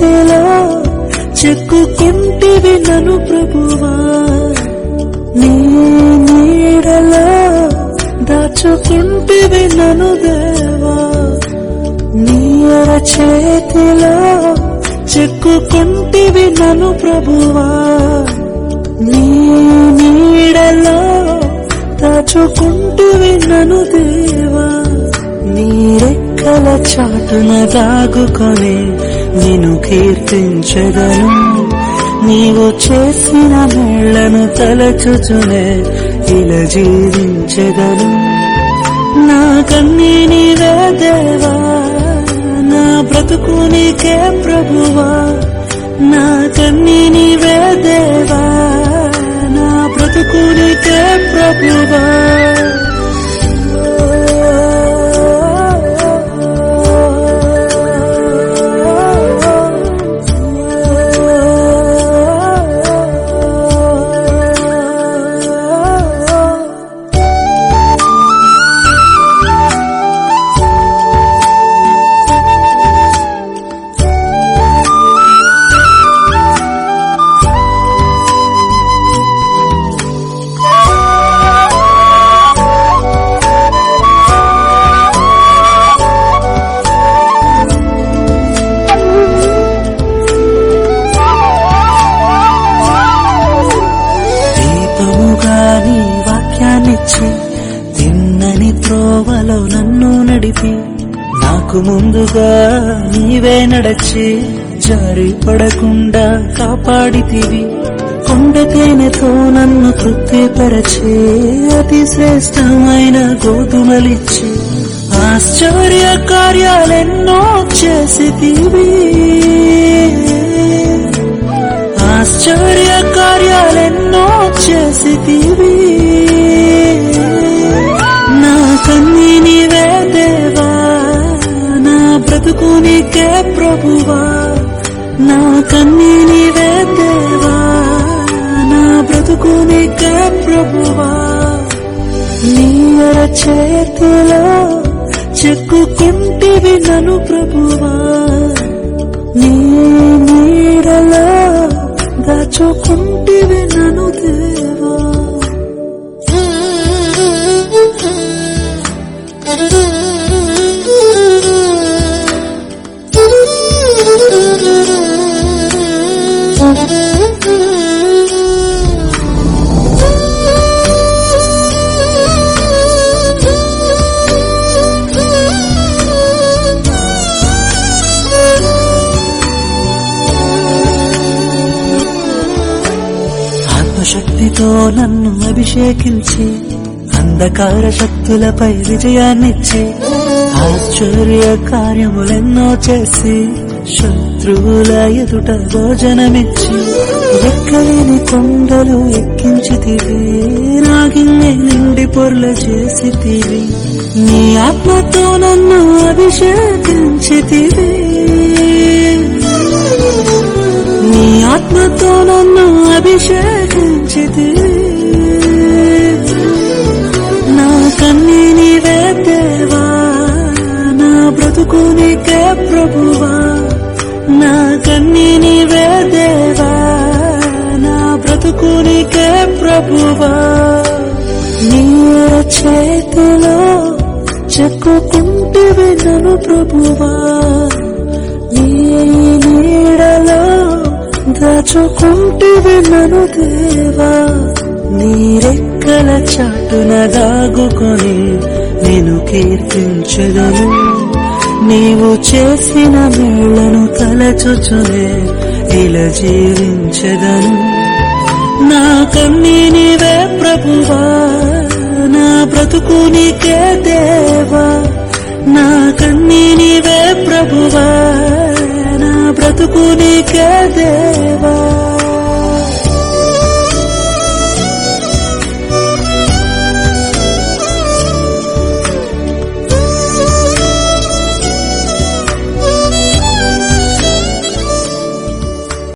చేతిలో చెక్కుకుంటివి నన్ను ప్రభువా నీ నీడలో దాచుకుంటివి నన్ను దేవా నీర చేతిలో చెక్కుకుంటివి నన్ను ప్రభువా నీ నీడలో దాచుకుంటివి నన్ను దేవా నీ రెక్కల చాటున దాగుకొని నిన్ను కీర్తించదను నీవు చేసిన మేళ్లను తలచుచునే ఇలా జీవించదను నా కన్నీ నీవే దేవా నా బ్రతుకు నీకే ప్రభువా నా కన్నీ నీవే దేవా నా బ్రతుకు నీకే ప్రభువా దీపముగా నీ వాక్యాన్నిచ్చి తిన్నని త్రోవలో నన్ను నడిపి నాకు ముందుగా నీవే నడచి జారి పడకుండా కాపాడితివి కొండ తేనెతో నన్ను తృప్తిపరచి అతి శ్రేష్టమైన గోధుమలిచ్చి ఆశ్చర్య కార్యాలెన్నో చేసితివి ఆశ్చర్య కార్యాలెన్నో చేసితివి నా కన్నీ నీవే దేవా నా బ్రతుకు నీకే ప్రభువా నా కన్నీ నీవే దేవా నా బ్రతుకు నీకే ప్రభువా నీర చేతిలో చెక్కుకుంటివి నన్ను ప్రభువా నీ నీడలో దాచుకుంటివి నన్ను దేవా ఆత్మశక్తితో నన్ను అభిషేకించి అంధకార శక్తులపై విజయాన్నిచ్చి ఆశ్చర్య కార్యములెన్నో చేసి శత్రువుల ఎదుట భోజనమిచ్చి ఎక్కలేని కొండలు ఎక్కించితివి నాగిన్నే నిండి పొర్ల చేసితివి నీ ఆత్మతో నన్ను అభిషేకించితివి నీ ఆత్మతో నన్ను అభిషేకించితి నా కన్నీ నీవే దేవా నా బ్రతుకు నీకే ప్రభువా నా కన్నీ నీవే దేవా నా బ్రతుకు నీకే ప్రభువా నీర చేతిలో చెక్కుకుంటివి నన్ను ప్రభువా నీ నీడలో దాచుకుంటివి నన్ను దేవా నీ రెక్కల చాటున దాగుకొని నేను కీర్తించదను నీవు చేసిన మేళ్లను తలచుచునే ఇలా జీవించదను నా కన్నీ నీవే ప్రభువా నా బ్రతుకు నీకే దేవా నా కన్నీ నీవే ప్రభువా నా బ్రతుకు నీకే దేవా